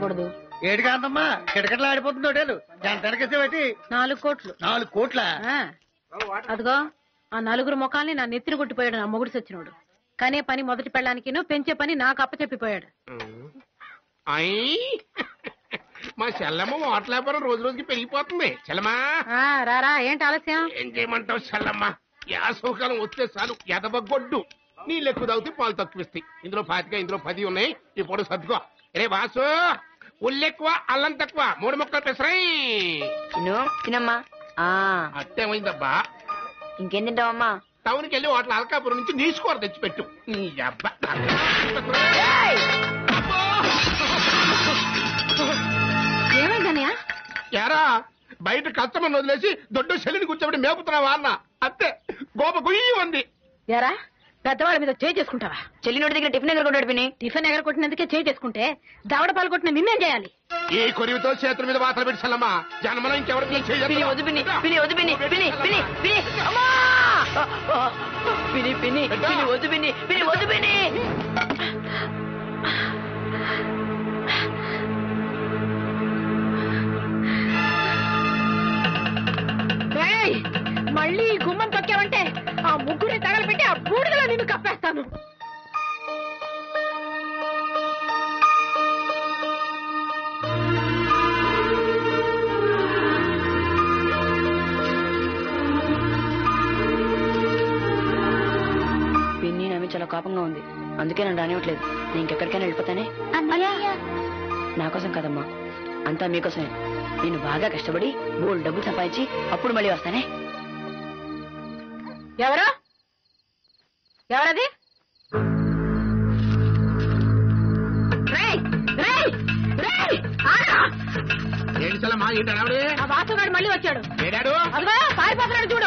చేయకూడదు ఏడు కాంతమ్మా కిటకిటలు ఆడిపోతుంది హోటలు ఎంత వెనకేసేవటి నాలుగు కోట్లు నాలుగు కోట్ల ఆ. అదిగో ఆ నలుగురు ముఖాల్ని నా నెత్తిన కొట్టిపోయాడు నా మొగుడు సచ్చినోడు కనే పని మొదటి పెళ్ళానికి పెంచే పని నాకు అప్పచెప్పిపోయాడు అయ్యి మా చెల్లమ్మ వాటర్ వ్యాపారం రోజు రోజుకి పెరిగిపోతుంది చెల్లమ్మా ఆ, రారా ఏంటి ఆలస్యం ఏం చేయమంటావు చెల్లమ్మ యాసవకాలం వస్తే చాలు ఎదబగొడ్డు నీళ్ళు ఎక్కువ తాగితే పాలు తక్కువ ఇస్తాయి ఇందులో పాతిక ఇందులో పది ఉన్నాయి ఇప్పుడు సర్దుకో రే వాసు ఉల్లు ఎక్కువ అల్లం తక్కువ మూడు ముక్కలు పెసరాయి తిను తినమ్మా ఆ అట్టేమైందబ్బా ఇంకేం తింటావమ్మా టౌన్కి వెళ్ళి వాటి అల్కాపురం నుంచి నీసుకోర తెచ్చిపెట్టు నీ అబ్బా ఏమైందన్నయ్య ఎరా బయట కస్టమర్ వదిలేసి దొడ్డు చెల్లిని కూర్చోబెట్టి మేపుతున్నావా అన్న అంతే గోప గుయ్యి ఉంది ఎరా పెద్దవాళ్ళ మీద చేయి చేసుకుంటావా చెల్లి నోటి దగ్గర టిఫిన్ దగ్గర కొట్టాడు పిని టిఫిన్ ఎగర కొట్టినందుకే చేయి చేసుకుంటే దవడ పాలు కొట్టిన నిన్నేం చేయాలి ఈ కొరివితో చేతుల మీద వాతలు పెట్టి చల్లమ్మా జన్మలో ఇంకెవరికి నేను చెయ్యొద్దు. పిని వద్దు పిని పిని వద్దు పిని పిని పిని పిని అమ్మా పిని పిని పిని వద్దు పిని పిని వద్దు పిని ఏయ్! మళ్ళీ ఈ గుమ్మం తొక్కావంటే ఆ ముగ్గురిని తగలబెట్టి ఆ బూడిదలో నిన్ను కప్పేస్తాను పిన్ని నా మీద చాలా కోపంగా ఉంది అందుకే నన్ను రానివ్వట్లేదు నేను ఇంకెక్కడికైనా వెళ్ళిపోతానే నా కోసం కదమ్మా అంతా మీకోసమే నేను బాగా కష్టపడి బోల్ డబ్బులు సంపాదించి అప్పుడు మళ్ళీ వస్తానే ఎవరు ఎవరది రేయ్! రేయ్! రేయ్! ఆగా! ఏంటి చల్లమ్మా ఏంటి అడవడి ఆ వాసుగాడు మళ్ళీ వచ్చాడు ఏడాడు అదిగో పారిపోతున్నాడు చూడు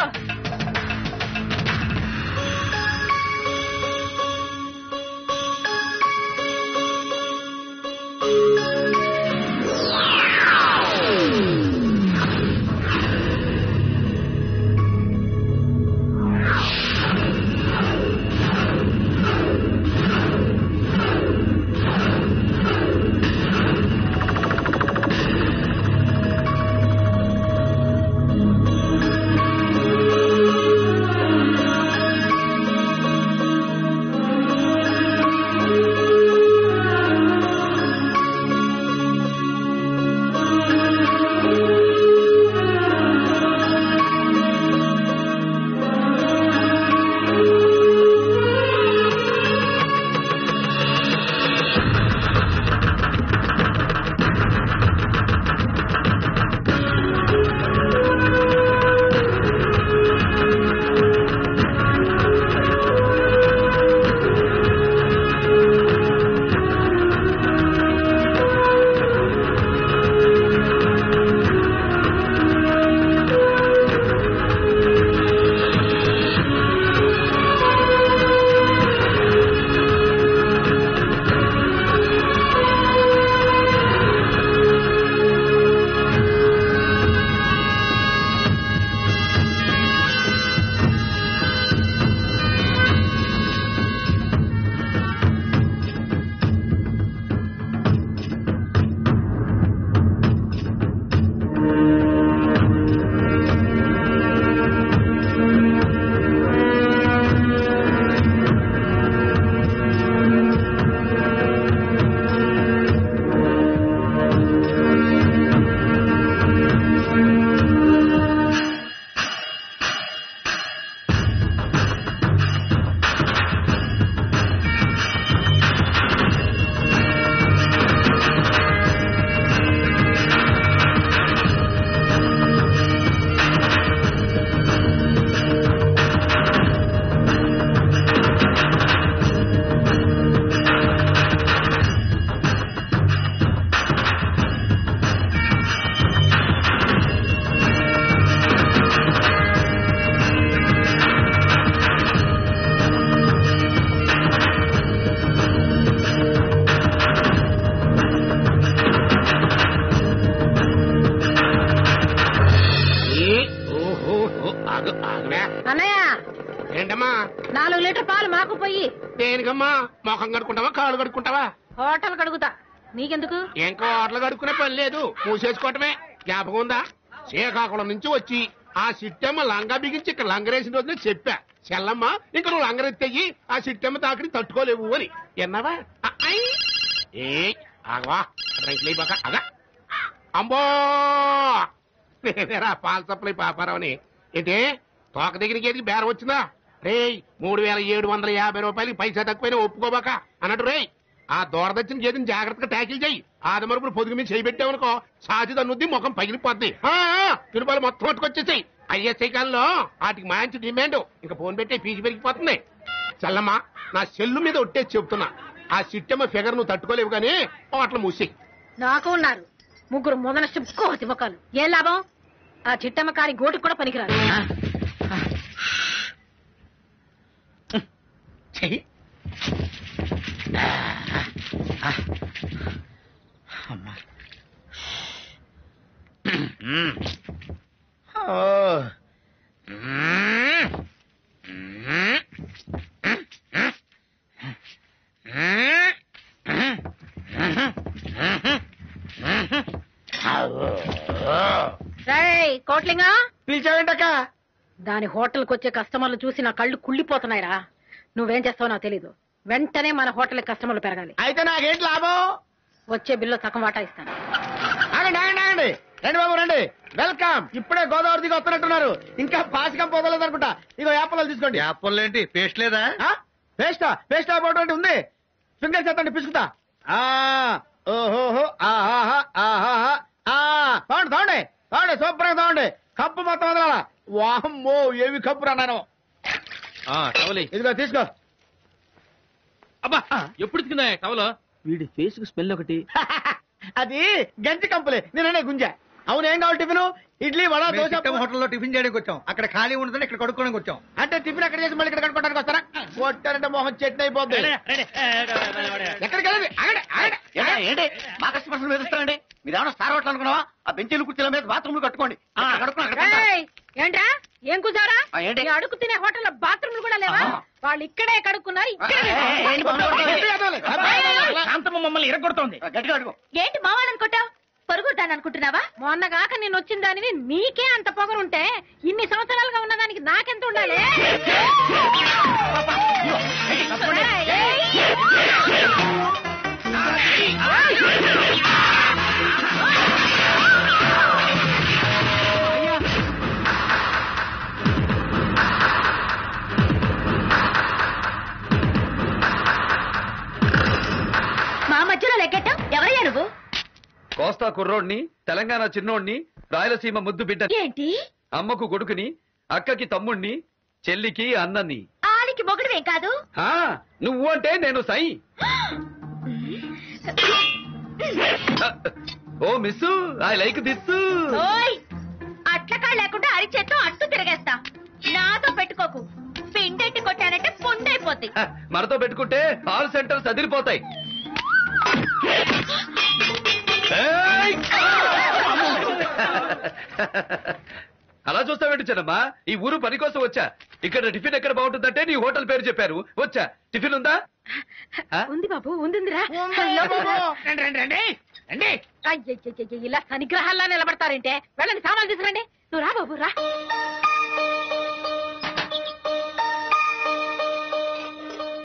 ఏ, ఓహో ఓ, ఆగు ఆగురా అన్నయ్య ఏంటమ్మా నాలుగు లీటర్ పాలు మాకు పోయి దేనికమ్మా మొఖం కడుకుంటావా కాళ్ళు కడుకుంటావా హోటల్ కడుగుతా నీకెందుకు ఇంకో ఆటలు కడుక్కునే పని లేదు మూసేసుకోవటమే జ్ఞాపకం ఉందా శ్రీకాకుళం నుంచి వచ్చి ఆ సిట్టమ్మ లంగా బిగించి ఇక్కడ లంగరేసిన రోజునే చెప్పా చెల్లమ్మ ఇంక నువ్వు లంగరెత్తయ్యి ఆ సిట్టమ్మ తాకిడి తట్టుకోలేవు అని ఎన్నావా ఆ, ఐ. ఏ ఆగవా రైతులు అయిపోక అగా అమ్మో నేనేరా పాల సప్లై పాపారావుని ఏంటి తోక దగ్గరికి ఏది బేరం వచ్చిందా రేయ్ మూడు వేల ఏడు వందల యాభై రూపాయలకి పైసా తక్కువైనా ఒప్పుకోబాక అన్నట్టు రేయ్ ఆ దూరదచ్చిన గేదెని జాగ్రత్తగా ట్యాకిల్ చెయ్యి ఆదమరుపులు పొదుగు మీద చేయి పెట్టావనుకో సాచి తన్నుద్ది ముఖం పగిలిపోద్ది ఆ, ఆ, తిరుపతి మొత్తం పట్టుకొచ్చేసాయి ఐఎస్ఐ కాలంలో వాటికి మంచి డిమాండ్ ఇంకా ఫోన్ పెట్టే ఫీజు పెరిగిపోతుంది చల్లమ్మ నా సెల్లు మీద ఒట్టేసి చెప్తున్నా ఆ సిట్టమ్మ ఫిగర్ నువ్వు తట్టుకోలేవు కానీ అట్లా మూసి నాకు ఉన్నారు ముగ్గురు మొదల చెప్పుకోవచ్చు ముఖాలు ఏం లాభం ఆ చిట్టమ్మ కారి గోటికి కూడా పనికిరాదు చెయ్యి అమ్మా ఓ. రేయ్ కోట్లింగా పిలిచావేంటక్క దాని హోటల్కి వచ్చే కస్టమర్లు చూసి నా కళ్ళు కుళ్ళిపోతున్నాయిరా నువ్వేం చేస్తావో నాకు తెలీదు వెంటనే మన హోటల్ కస్టమర్లు పెరగాలి అయితే నాకేంటి లాభం వచ్చే బిల్లు సగం వాటా ఇస్తాను ఆగండి ఆగండి ఆగండి రండి బాబు రండి వెల్కమ్ ఇప్పుడే గోదావరి దిగి వస్తున్నట్టున్నారు ఇంకా పాసికం పోదలేదు అనుకుంటా ఇగో యాపలు తీసుకోండి యాపిల్ ఏంటి పేస్ట్ లేదా ఆ? పేస్టా పేస్టా పోటీ ఉంది ఫింగర్ చేతండి పిసుకుతా ఆ ఓహోహో ఆహాహా ఆహాహా ఆ తోండి తోండి తోండి శుభ్రంగా తోండి కప్పు మొత్తం వదలాల వామ్మో ఏమి కప్పు అన్నాను టవలి ఇదిగో తీసుకో అబ్బా ఎప్పుడు తిందా టవలు వీడి ఫేస్ కు స్మెల్ ఒకటి అది గంజి కంపులే నేననే గుంజ అవును ఏం కావాలి టిఫిన్ ఇడ్లీ వడ దోశ హోటల్లో టిఫిన్ చేయడానికి వచ్చాం అక్కడ ఖాళీ ఉండదని ఇక్కడ కడుక్కోడానికి వచ్చాం అంటే టిఫిన్ అక్కడ చేసి మళ్ళీ ఇక్కడ కట్టుకోవడానికి వస్తారా కొట్టారంటే మొహం చట్నీ అయిపోద్ది ఎక్కడికి వెళ్ళండి ఆగండి ఆగండి ఏంటి మా కస్టమర్స్ మీద ఇస్తారండి మీరు ఏమైనా స్టార్ హోటల్ అనుకున్నావా ఆ బెంచీలు కుర్చీల మీద బాత్రూమ్ కట్టుకోండి అక్కడ కడుక్కుని అక్కడ తింటాం. రేయ్, ఏంట్రా ఏం కూర్చోరా ఆ, ఏంటి? ఈ అడుగు తినే హోటల్లో బాత్రూమ్లు కూడా లేవా ఆ. వాళ్ళు ఇక్కడే కడుక్కున్నారు ఇక్కడే ఏంటి బాబు కొడుతోంది? ఏంటి? శాంతమ్మ మమ్మల్ని ఇరగొడుతోంది గట్టిగా అడుగు ఏంటి మావాలనుకుంటావు పొరుగుతాను అనుకుంటున్నావా మొన్నగాక నేను వచ్చిన దానిని నీకే అంత పొగరుంటే ఇన్ని సంవత్సరాలుగా ఉన్న దానికి నాకెంత ఉండాలి మా మధ్యలో లెక్కటం ఎవరయ్యా నువ్వు కోస్తా కుర్రోడ్ని తెలంగాణ చిన్నోడ్ని రాయలసీమ ముద్దు బిడ్డ ఏంటి అమ్మకు కొడుకుని అక్కకి తమ్ముణ్ణి చెల్లికి అన్నని ఆలికి మొగుడువేం కాదు ఆ, నువ్వు అంటే నేను సై ఓ మిస్సు ఐ లైక్ దిస్ ఓయ్ అట్లకా లేకుండా అరిచేత్తో అట్టు తిరగేస్తా నాతో పెట్టుకోకు పిండెట్టి కొట్టానంటే పుండైపోద్ది మనతో పెట్టుకుంటే ఆల్ సెంటర్స్ అదిరిపోతాయి ఏయ్! అలా చూస్తావేంటి చిన్నమ్మా ఈ ఊరు పని కోసం వచ్చా ఇక్కడ టిఫిన్ ఎక్కడ బాగుంటుందంటే నీ హోటల్ పేరు చెప్పారు వచ్చా టిఫిన్ ఉందా ఆ? ఉంది బాబు ఉందిరా రండి రండి రండి రండి అయ్యయ్యయ్యయ్య, ఇలా సనిగ్రహాల్లా నిలబడతారంటే వెళ్ళండి సామాన్లు తీసుకురండి నువ్వు రా బాబు రా